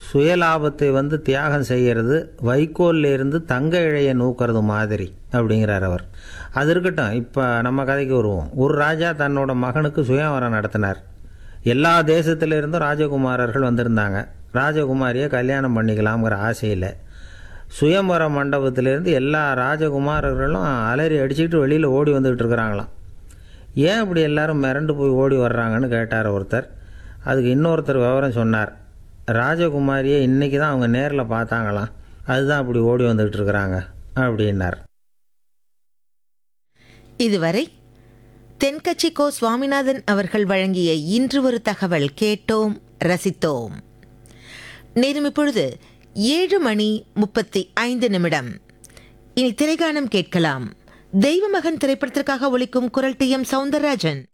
சுயலாபத்தை வந்து தியாகம் செய்கிறது வைக்கோல்ல இருந்து தங்க இழையை நூக்கிறது மாதிரி அப்படிங்கிறார் அவர் அது இருக்கட்டும் இப்போ நம்ம கதைக்கு வருவோம் ஒரு ராஜா தன்னோட மகனுக்கு சுயவரம் நடத்தினார் எல்லா தேசத்திலிருந்தும் ராஜகுமாரர்கள் வந்திருந்தாங்க ராஜகுமாரியை கல்யாணம் பண்ணிக்கலாம்ங்கிற ஆசையில் சுயம்பர மண்டபத்திலேருந்து எல்லா ராஜகுமாரர்களும் அலறி அடிச்சுக்கிட்டு வெளியில் ஓடி வந்துக்கிட்டு இருக்கிறாங்களாம் ஏன் இப்படி எல்லாரும் மிரண்டு போய் ஓடி வர்றாங்கன்னு கேட்டார் ஒருத்தர் அதுக்கு இன்னொருத்தர் விவரம் சொன்னார் ராஜகுமாரியை இன்றைக்கி தான் அவங்க நேரில் பார்த்தாங்களாம் அதுதான் அப்படி ஓடி வந்துக்கிட்டு இருக்கிறாங்க அப்படின்னார் இதுவரை தென்கட்சி கோ சுவாமிநாதன் அவர்கள் வழங்கிய இன்று ஒரு தகவல் கேட்டோம் ரசித்தோம் நேரம் இப்பொழுது ஏழு மணி முப்பத்தி ஐந்து நிமிடம் இனி திரைகானம் கேட்கலாம் தெய்வமகன் திரைப்படத்திற்காக ஒலிக்கும் குரல் டி எம் சவுந்தரராஜன்